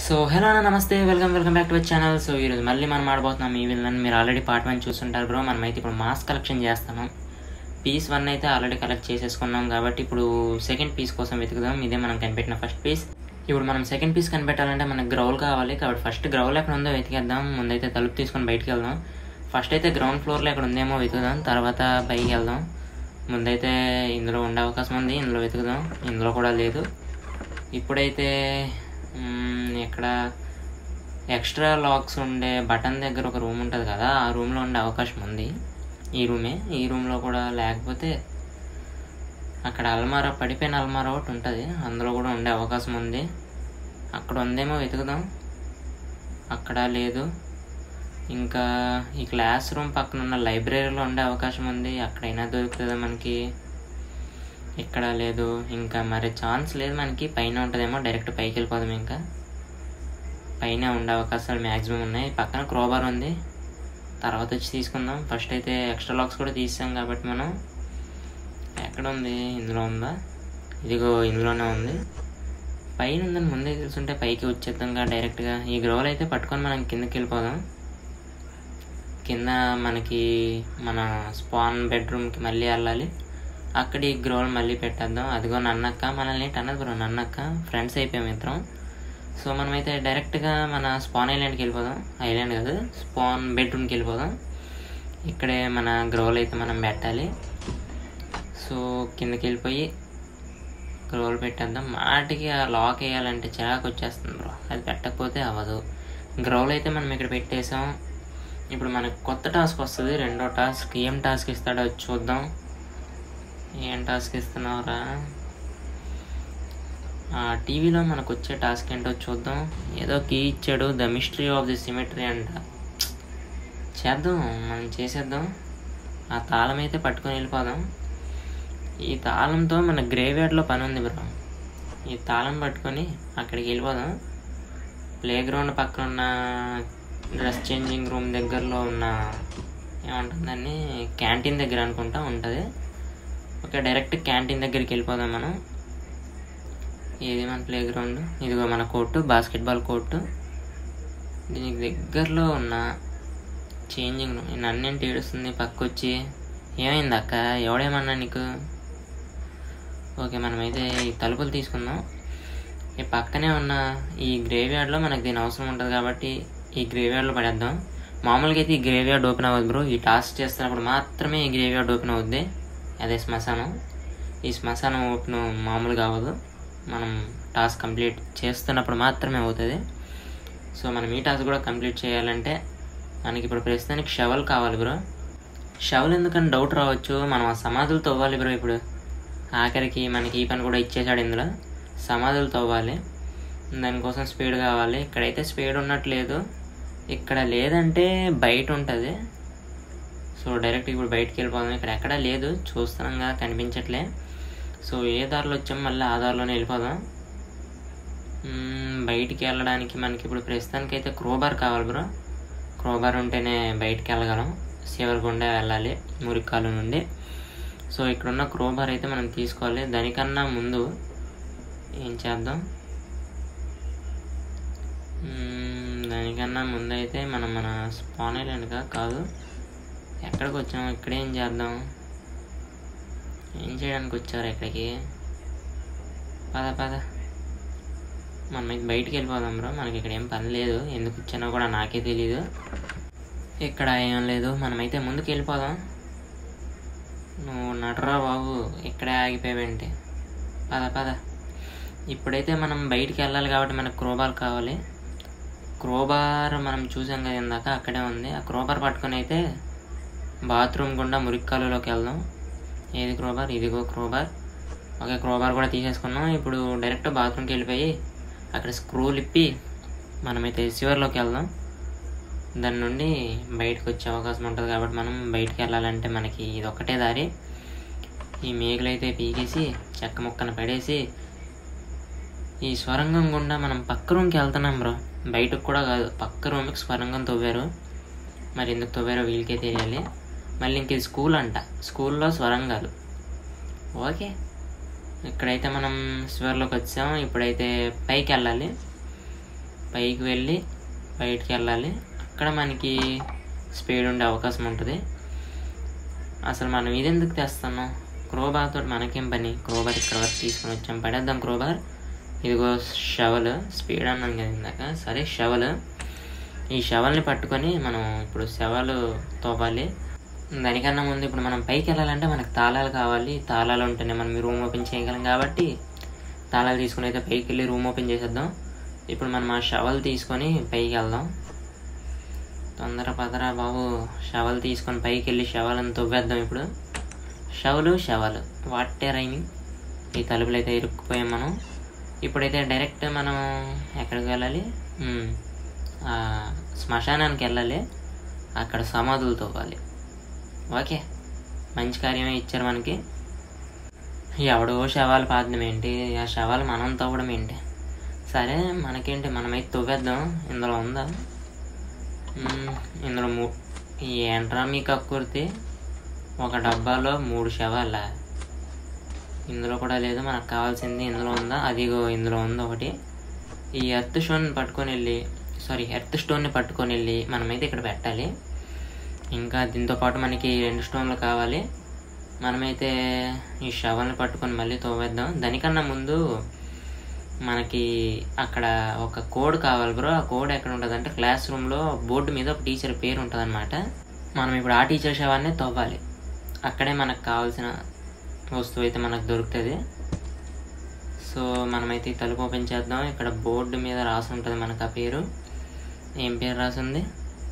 So hello అన్న నమస్తే welcome welcome back to our channel so ఈరోజు మళ్ళీ మనం ఆడబోతున్నాం ఈ విలన్ మీరు ఆల్రెడీ పార్ట్ వన్ చూస్తుంటారు బ్రో మనమైతే ఇప్పుడు మాస్ కలెక్షన్ చేస్తాము పీస్ వన్ అయితే ఆల్రెడీ కలెక్ట్ చేసేసుకున్నాం కాబట్టి ఇప్పుడు సెకండ్ పీస్ కోసం వెతుకుదాం ఇదే మనం కనిపెట్టిన ఫస్ట్ పీస్ ఇప్పుడు మనం సెకండ్ పీస్ కనిపెట్టాలంటే మనకు గ్రౌల్ కావాలి కాబట్టి ఫస్ట్ గ్రౌల్ ఎక్కడ ఉందో వెతికేద్దాం ముందైతే తలుపు తీసుకొని బయటికి వెళ్దాం ఫస్ట్ అయితే గ్రౌండ్ ఫ్లోర్లో ఎక్కడ ఉందేమో వెతుకుదాం తర్వాత పైకి వెళ్దాం ముందైతే ఇందులో ఉండే అవకాశం ఉంది ఇందులో వెతుకుదాం ఇందులో కూడా లేదు ఇప్పుడైతే మ్మ్, ఇక్కడ ఎక్స్ట్రా లాక్స్ ఉండే బటన్ దగ్గర ఒక రూమ్ ఉంటుంది కదా ఆ రూమ్లో ఉండే అవకాశం ఉంది ఈ రూమే ఈ రూమ్లో కూడా లేకపోతే అక్కడ అల్మారా పడిపోయిన అల్మారా ఒకటి ఉంటుంది అందులో కూడా ఉండే అవకాశం ఉంది అక్కడ ఉందేమో వెతుకుదాం అక్కడ లేదు ఇంకా ఈ క్లాస్ రూమ్ పక్కన ఉన్న లైబ్రరీలో ఉండే అవకాశం ఉంది అక్కడైనా దొరుకుతుందా మనకి ఇక్కడ లేదు ఇంకా మరి ఛాన్స్ లేదు మనకి పైన ఉంటుందేమో డైరెక్ట్ పైకి వెళ్ళిపోదాం ఇంకా పైన ఉండే అవకాశాలు మ్యాక్సిమం ఉన్నాయి పక్కన క్రోబార్ ఉంది తర్వాత వచ్చి తీసుకుందాం ఫస్ట్ అయితే ఎక్స్ట్రా లాక్స్ కూడా తీసాం కాబట్టి మనం ఎక్కడ ఉంది ఇందులో ఉందా ఇదిగో ఇందులోనే ఉంది పైన ఉందని ముందే తెలుసుంటే పైకి వచ్చేద్దాం డైరెక్ట్గా ఈ గ్రోవల్ అయితే పట్టుకొని మనం కిందకి వెళ్ళిపోదాం కింద మనకి మన స్పాన్ బెడ్రూమ్కి మళ్ళీ వెళ్ళాలి అక్కడ ఈ గ్రోవల్ మళ్ళీ పెట్టేద్దాం అదిగో నన్నక్క మనల్ని ఏంటి అన్నది బ్రో నన్నక్క ఫ్రెండ్స్ అయిపోయాం ఇద్దరం సో మనమైతే డైరెక్ట్గా మన స్పాన్ ఐలాండ్కి వెళ్ళిపోదాం ఐలాండ్ కాదు స్పాన్ బెడ్రూమ్కి వెళ్ళిపోదాం ఇక్కడే మన గ్రోవల్ అయితే మనం పెట్టాలి సో కిందకి వెళ్ళిపోయి గ్రోవల్ పెట్టేద్దాం మాటికి ఆ లాక్ వేయాలంటే చిరాకు వచ్చేస్తుంది బ్రో అది పెట్టకపోతే అవ్వదు గ్రోవల్ అయితే మనం ఇక్కడ పెట్టేసాం ఇప్పుడు మనకు కొత్త టాస్క్ వస్తుంది రెండో టాస్క్ ఏం టాస్క్ ఇస్తాడో చూద్దాం ఏం టాస్క్ ఇస్తున్నావురా ఆ టీవీలో మనకు వచ్చే టాస్క్ ఏంటో చూద్దాం ఏదో కీ ఇచ్చాడు the mystery of the cemetery అంట చేద్దాం మనం చేసేద్దాం ఆ తాళం అయితే పట్టుకొని వెళ్ళిపోదాం ఈ తాళంతో మన గ్రేవ్యార్డ్లో పని ఉంది బ్రో ఈ తాళం పట్టుకొని అక్కడికి వెళ్ళిపోదాం ప్లే గ్రౌండ్ పక్కన ఉన్న డ్రెస్ చేంజింగ్ రూమ్ దగ్గరలో ఉన్న ఏమంటుందని క్యాంటీన్ దగ్గర అనుకుంటా ఉంటుంది ఓకే డైరెక్ట్ క్యాంటీన్ దగ్గరికి వెళ్ళిపోదాం మనం ఏది మన ప్లే గ్రౌండ్ ఇదిగో మన కోర్టు బాస్కెట్బాల్ కోర్టు దీనికి దగ్గరలో ఉన్న చేంజింగ్ రూమ్ నన్నేంటి ఏడుస్తుంది పక్కొచ్చి ఏమైంది అక్క ఎవడేమన్నా నీకు ఓకే మనమైతే ఈ తలుపులు తీసుకుందాం ఈ పక్కనే ఉన్న ఈ గ్రేవ్యార్డ్లో మనకు దీని అవసరం ఉంటుంది కాబట్టి ఈ గ్రేవ్యార్డ్లో పడేద్దాం మామూలుగా అయితే ఈ గ్రేవ్యార్డ్ ఓపెన్ అవ్వదు బ్రో ఈ టాస్క్ చేస్తున్నప్పుడు మాత్రమే ఈ గ్రేవ్యార్డ్ ఓపెన్ అవుద్ది అదే శ్మశానం ఈ శ్మశానం ఓపెన్ మామూలుగా అవ్వదు మనం టాస్క్ కంప్లీట్ చేస్తున్నప్పుడు మాత్రమే అవుతుంది సో మనం ఈ టాస్క్ కూడా కంప్లీట్ చేయాలంటే మనకి ఇప్పుడు ప్రస్తుతానికి షవల్ కావాలి బ్రో షవల్ ఎందుకని డౌట్ రావచ్చు మనం ఆ సమాధులు తవ్వాలి బ్రో ఇప్పుడు ఆఖరికి మనకి ఈ పని కూడా ఇచ్చేసాడు ఇందులో సమాధులు తవ్వాలి దానికోసం స్పీడ్ కావాలి ఇక్కడైతే స్పీడ్ ఉన్నట్లేదు ఇక్కడ లేదంటే బయట ఉంటుంది సో డైరెక్ట్ ఇప్పుడు బయటికి వెళ్ళిపోదాం ఇక్కడ ఎక్కడా లేదు చూస్తున్నాంగా కనిపించట్లే సో ఏ దారిలో వచ్చాం మళ్ళీ ఆ దారిలోనే వెళ్ళిపోదాం మ్మ్, బయటికి వెళ్ళడానికి మనకి ఇప్పుడు ప్రస్తుతానికి అయితే క్రోబార్ కావాలి బ్రో క్రోబార్ ఉంటేనే బయటికి వెళ్ళగలం శివరగుండా వెళ్ళాలి మురికాలు నుండి సో ఇక్కడున్న క్రోబార్ అయితే మనం తీసుకోవాలి దానికన్నా ముందు ఏం చేద్దాం మ్మ్, దానికన్నా ముందు అయితే మనం మన స్పాన్ ఐలాండ్గా కాదు ఎక్కడికి వచ్చాం ఇక్కడ ఏం చేద్దాం ఏం చేయడానికి వచ్చారు ఇక్కడికి పద పద మనం ఇది బయటికి వెళ్ళిపోదాం బ్రో మనకి ఇక్కడ ఏం పని లేదు ఎందుకు వచ్చానో కూడా నాకే తెలీదు ఇక్కడ ఏం లేదు మనమైతే ముందుకు వెళ్ళిపోదాం నువ్వు నటరా బాబు ఇక్కడే ఆగిపోయావేంటి పద పద ఇప్పుడైతే మనం బయటికి వెళ్ళాలి కాబట్టి మనకు క్రోబార్ కావాలి క్రోబార్ మనం చూసాం కదా ఇందాక అక్కడే ఉంది ఆ క్రోబార్ పట్టుకొని అయితే బాత్రూమ్ గుండా మురిక్కాలులోకి వెళ్దాం ఏది క్రోబార్ ఇదిగో క్రోబార్ ఓకే క్రోబార్ కూడా తీసేసుకున్నాం ఇప్పుడు డైరెక్ట్ బాత్రూమ్కి వెళ్ళిపోయి అక్కడ స్క్రూలు ఇప్పి మనమైతే చివర్లోకి వెళ్దాం దాని నుండి బయటకు వచ్చే అవకాశం ఉంటుంది కాబట్టి మనం బయటికి వెళ్ళాలంటే మనకి ఇది ఒక్కటే దారి ఈ మేకలు అయితే పీకేసి చెక్క ముక్కను పడేసి ఈ స్వరంగం గుండా మనం పక్క రూమ్కి వెళ్తున్నాం బ్రో బయటకు కూడా కాదు పక్క రూమ్కి స్వరంగం తవ్వారు మరి ఎందుకు తవ్వారో వీళ్ళకే తెలియాలి మళ్ళీ ఇంక ఇది స్కూల్ అంట స్కూల్లో స్వరంగాలు ఓకే ఇక్కడైతే మనం స్వర్లోకి వచ్చాం ఇప్పుడైతే పైకి వెళ్ళాలి పైకి వెళ్ళి బయటికి వెళ్ళాలి అక్కడ మనకి స్పీడ్ ఉండే అవకాశం ఉంటుంది అసలు మనం ఇది ఎందుకు తెస్తున్నాం క్రోబార్ తోటి మనకేం పని క్రోబార్ ఇక్కడ వరకు తీసుకొని వచ్చాం పడేద్దాం క్రోబార్ ఇదిగో షవల్ స్పీడ్ అన్నాను కదా ఇందాక సరే షవల్ ఈ షవల్ని పట్టుకొని మనం ఇప్పుడు షవల్ తోపాలి దానికన్నా ముందు ఇప్పుడు మనం పైకి వెళ్ళాలంటే మనకు తాళాలు కావాలి తాళాలు ఉంటేనే మనం ఈ రూమ్ ఓపెన్ చేయగలం కాబట్టి తాళాలు తీసుకుని అయితే పైకి వెళ్ళి రూమ్ ఓపెన్ చేసేద్దాం ఇప్పుడు మనం ఆ షవల్ తీసుకొని పైకి వెళ్దాం తొందర పదరా బాబు షవల్ తీసుకొని పైకి వెళ్ళి షవల్ని తవ్వేద్దాం ఇప్పుడు షవలు షవలు వాటే రైమింగ్ ఈ తలుపులు అయితే ఇరుక్కుపోయాం మనం ఇప్పుడైతే డైరెక్ట్ మనం ఎక్కడికి వెళ్ళాలి మ్మ్. ఆ శ్మశానానికి వెళ్ళాలి అక్కడ సమాధులు తవ్వాలి ఓకే మంచి కార్యమే ఇచ్చారు మనకి ఎవడో శవాలు పాదడం ఏంటి ఆ శవాలు మనం తవ్వడం ఏంటి సరే మనకేంటి మనమైతే తవ్వేద్దాం ఇందులో ఉందా మ్మ్, ఇందులో మూ ఈ ఏంట్రా మీ కక్కుర్తి ఒక డబ్బాలో మూడు శవాల ఇందులో కూడా లేదు మనకు కావాల్సింది ఇందులో ఉందా అదిగో ఇందులో ఉంది ఒకటి ఈ ఎర్త్ స్టోన్ పట్టుకొని వెళ్ళి సారీ ఎర్త్ స్టోన్ని పట్టుకొని వెళ్ళి మనమైతే ఇక్కడ పెట్టాలి ఇంకా దీంతో పాటు మనకి రెండు స్టోన్లు కావాలి మనమైతే ఈ షవల్ని పట్టుకొని మళ్ళీ తోవేద్దాం దానికన్నా ముందు మనకి అక్కడ ఒక కోడ్ కావాలి బ్రో ఆ కోడ్ ఎక్కడ ఉంటుంది అంటే క్లాస్ రూమ్లో బోర్డు మీద ఒక టీచర్ పేరు ఉంటుంది అనమాట మనం ఇప్పుడు ఆ టీచర్ శవాన్ని తవ్వాలి అక్కడే మనకు కావాల్సిన వస్తువు అయితే మనకు దొరుకుతుంది సో మనమైతే ఈ తలుపు ఓపెన్ చేద్దాం ఇక్కడ బోర్డు మీద రాసి ఉంటుంది మనకు ఆ పేరు ఏం పేరు రాసింది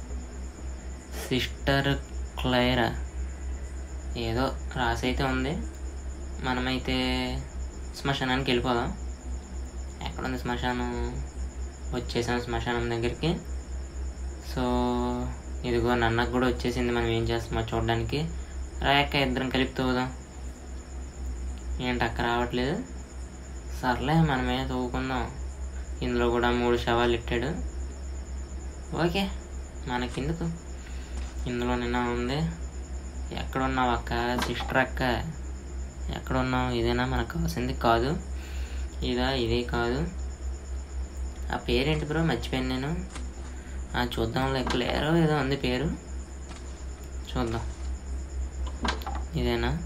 సిస్టర్ క్లైరా ఏదో రాసి అయితే ఉంది మనమైతే శ్మశానానికి వెళ్ళిపోదాం ఎక్కడుంది శ్మశానం వచ్చేసాం శ్మశానం దగ్గరికి సో ఇదిగో నన్నకు కూడా వచ్చేసింది మనం ఏం చేస్తామో చూడడానికి రాయక్క ఇద్దరం కలిపి తవ్వుదాం ఏంటి అక్క రావట్లేదు సర్లే మనమే తవ్వుకుందాం ఇందులో కూడా మూడు శవాలు ఇట్టాడు ఓకే మనకెందుకు ఇందులో నిన్న ఉంది ఎక్కడున్నావు అక్క సిస్టర్ అక్క ఎక్కడున్నావు ఇదేనా మనకు కావాల్సింది కాదు ఇదా ఇదే కాదు ఆ పేరేంటి బ్రో మర్చిపోయాను నేను ఆ, చూద్దాం లెక్కలేరో ఏదో ఉంది పేరు చూద్దాం ఇదేనా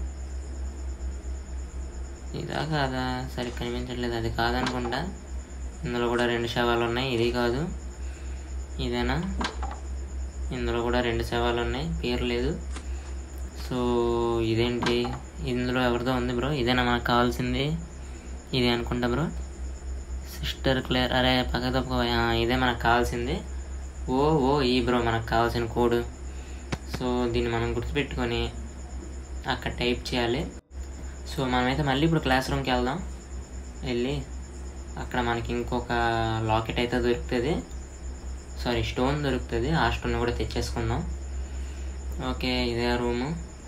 ఇదా కాదా సరిగ్గా కనిపించట్లేదు అది కాదనుకుంటా ఇందులో కూడా రెండు శవాలు ఉన్నాయి ఇది కాదు ఇదేనా ఇందులో కూడా రెండు శవాలు ఉన్నాయి పేరు లేదు సో ఇదేంటి ఇందులో ఎవరిదో ఉంది బ్రో ఇదేనా మనకు కావాల్సింది ఇది అనుకుంటా బ్రో సిస్టర్ క్లియర్ అరే పక్క తప్ప ఇదే మనకు కావాల్సింది ఓ ఓ ఈ బ్రో మనకు కావాల్సిన కోడ్ సో దీన్ని మనం గుర్తుపెట్టుకొని అక్కడ టైప్ చేయాలి సో మనమైతే మళ్ళీ ఇప్పుడు క్లాస్ రూమ్కి వెళ్దాం వెళ్ళి అక్కడ మనకి ఇంకొక లాకెట్ అయితే దొరుకుతుంది సారీ స్టోన్ దొరుకుతుంది ఆ స్టోన్ కూడా తెచ్చేసుకుందాం ఓకే ఇదే రూము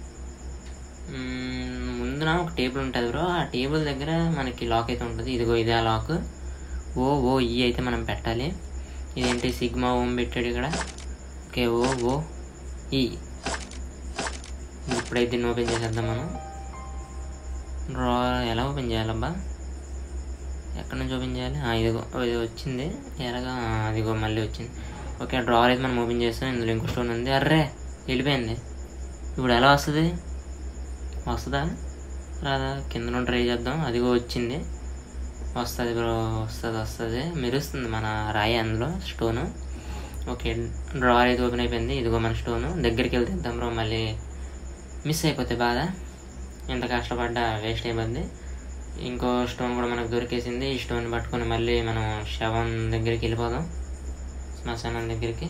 మ్మ్, ముందున ఒక టేబుల్ ఉంటుంది బ్రో ఆ టేబుల్ దగ్గర మనకి లాక్ అయితే ఉంటుంది ఇదిగో ఇదే లాక్ ఓ ఓ ఈ అయితే మనం పెట్టాలి ఇదేంటి సిగ్మా ఓం పెట్టాడు ఇక్కడ ఓకే ఓ ఓ ఈ ఇప్పుడైతే దీన్ని ఓపెన్ చేసేద్దాం మనం డ్రా ఎలా ఓపెన్ చేయాలబ్బా ఎక్కడి నుంచి ఓపెన్ చేయాలి ఆ, ఇదిగో ఇది వచ్చింది ఎలాగా ఆ, అదిగో మళ్ళీ వచ్చింది ఓకే డ్రావర్ అయితే మనం ఓపెన్ చేస్తాం ఇందులో ఇంకో స్టోన్ ఉంది అర్రే వెళ్ళిపోయింది ఇప్పుడు ఎలా వస్తుంది వస్తుందా రాదా కింద నుండి ట్రై చేద్దాం అదిగో వచ్చింది వస్తుంది బ్రో వస్తుంది వస్తుంది మెరుస్తుంది మన రాయి అందులో స్టోను ఓకే డ్రావర్ అయితే ఓపెన్ అయిపోయింది ఇదిగో మన స్టోను దగ్గరికి వెళ్తే ఇద్దాం బ్రో మళ్ళీ మిస్ అయిపోతే బాధ ఎంత కష్టపడ్డా వేస్ట్ అయిపోద్ది ఇంకో స్టోన్ కూడా మనకు దొరికేసింది ఈ స్టోన్ పట్టుకొని మళ్ళీ మనం శవం దగ్గరికి వెళ్ళిపోదాం శ్మశానం దగ్గరికి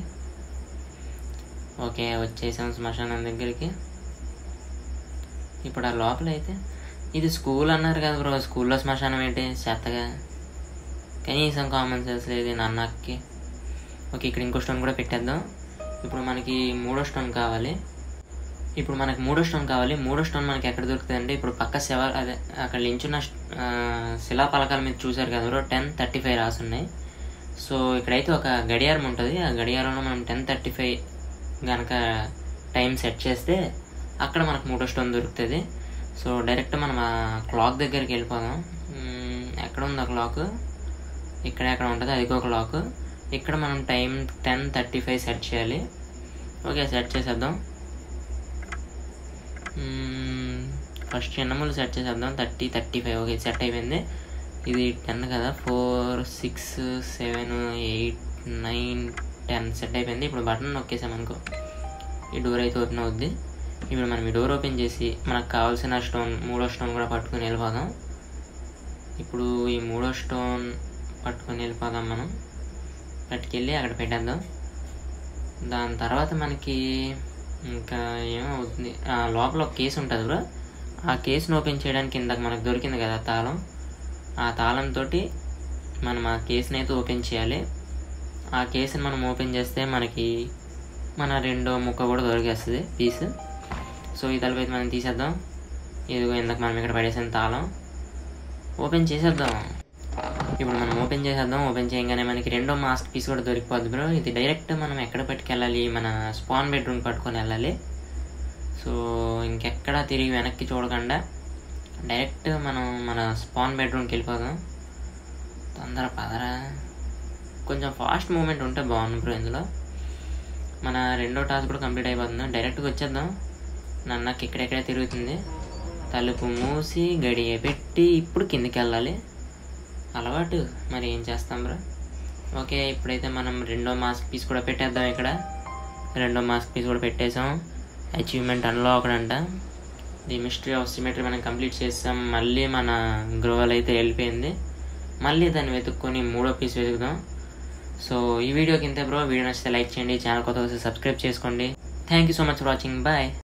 ఓకే వచ్చేసాం శ్మశానం దగ్గరికి ఇప్పుడు ఆ లోపల అయితే ఇది స్కూల్ అన్నారు కదా బ్రో స్కూల్లో శ్మశానం ఏంటి చెత్తగా కనీసం కామన్ సెన్స్ లేదు నాన్నకి ఓకే ఇక్కడ ఇంకో స్టోన్ కూడా పెట్టేద్దాం ఇప్పుడు మనకి మూడో స్టోన్ కావాలి ఇప్పుడు మనకి మూడో స్టోన్ కావాలి మూడో స్టోన్ మనకి ఎక్కడ దొరుకుతుంది అంటే ఇప్పుడు పక్క శివ అదే అక్కడ నించున్న ఆ, శిలా పలకాల మీద చూసారు కదా బ్రో టెన్ థర్టీ ఫైవ్ రాసి ఉన్నాయి సో ఇక్కడైతే ఒక గడియారం ఉంటుంది ఆ గడియారంలో మనం టెన్ థర్టీ ఫైవ్ కనుక టైం సెట్ చేస్తే అక్కడ మనకు మూడో స్టోన్ దొరుకుతుంది సో డైరెక్ట్ మనం ఆ క్లాక్ దగ్గరికి వెళ్ళిపోదాం మ్మ్, ఎక్కడ ఉంది ఆ క్లాక్ ఇక్కడ ఎక్కడ ఉంటుంది అదిగో క్లాక్ ఇక్కడ మనం time ten thirty five set చేయాలి ఓకే సెట్ చేసేద్దాం ఫస్ట్ చిన్నములు సెట్ చేసేద్దాం thirty thirty five okay set అయిపోయింది ఇది టెన్ కదా four six seven eight nine ten set అయిపోయింది ఇప్పుడు బటన్ నొక్కేసామనుకో ఈ డోర్ అయితే ఓపెన్ అవుద్ది ఇప్పుడు మనం ఈ డోర్ ఓపెన్ చేసి మనకు కావాల్సిన స్టోన్ మూడో స్టోన్ కూడా పట్టుకుని వెళ్ళిపోదాం ఇప్పుడు ఈ మూడో స్టోన్ పట్టుకొని వెళ్ళిపోదాం మనం పట్టుకెళ్ళి అక్కడ పెట్టేద్దాం దాని తర్వాత మనకి ఇంకా ఏమవుతుంది ఆ లోపల ఒక కేసు ఉంటుంది బ్రో ఆ కేసును ఓపెన్ చేయడానికి ఇందాక మనకు దొరికింది కదా తాళం ఆ తాళంతో మనం ఆ కేసుని అయితే ఓపెన్ చేయాలి ఆ కేసుని మనం ఓపెన్ చేస్తే మనకి మన రెండో ముక్క కూడా దొరికేస్తుంది పీస్ సో ఈ తలుపు అయితే మనం తీసేద్దాం ఇదిగో ఇందాక మనం ఇక్కడ పడేసిన తాళం ఓపెన్ చేసేద్దాం ఇప్పుడు మనం ఓపెన్ చేసేద్దాం ఓపెన్ చేయగానే మనకి రెండో మాస్క్ పీస్ కూడా దొరికిపోద్ది బ్రో ఇది డైరెక్ట్ మనం ఎక్కడ పట్టుకెళ్ళాలి మన స్పాన్ బెడ్రూమ్ పట్టుకొని వెళ్ళాలి సో ఇంకెక్కడా తిరిగి వెనక్కి చూడకుండా డైరెక్ట్ మనం మన స్పాన్ బెడ్రూమ్కి వెళ్ళిపోదాం తొందర పదరా కొంచెం ఫాస్ట్ మూమెంట్ ఉంటే బాగుంది బ్రో ఇందులో మన రెండో టాస్క్ కూడా కంప్లీట్ అయిపోతుంది డైరెక్ట్గా వచ్చేద్దాం నన్నకి ఇక్కడెక్కడే తిరుగుతుంది తలుపు మూసి గడియ పెట్టి ఇప్పుడు కిందికి వెళ్ళాలి అలవాటు మరి ఏం చేస్తాం బ్రో ఓకే ఇప్పుడైతే మనం రెండో మాస్క్ పీస్ కూడా పెట్టేద్దాం ఇక్కడ రెండో మాస్క్ పీస్ కూడా పెట్టేసాం అచీవ్మెంట్ అన్లాక్డ్ అంట ది మిస్టరీ ఆఫ్ సిమెట్రీ మనం కంప్లీట్ చేసాం మళ్ళీ మన గ్రోవల్ అయితే వెళ్ళిపోయింది మళ్ళీ దాన్ని వెతుక్కొని మూడో పీస్ వెతుకుదాం సో ఈ వీడియోకి ఇంతే బ్రో వీడియో నచ్చితే లైక్ చేయండి ఛానల్ కొత్త వస్తే సబ్స్క్రైబ్ చేసుకోండి thank you so much for watching bye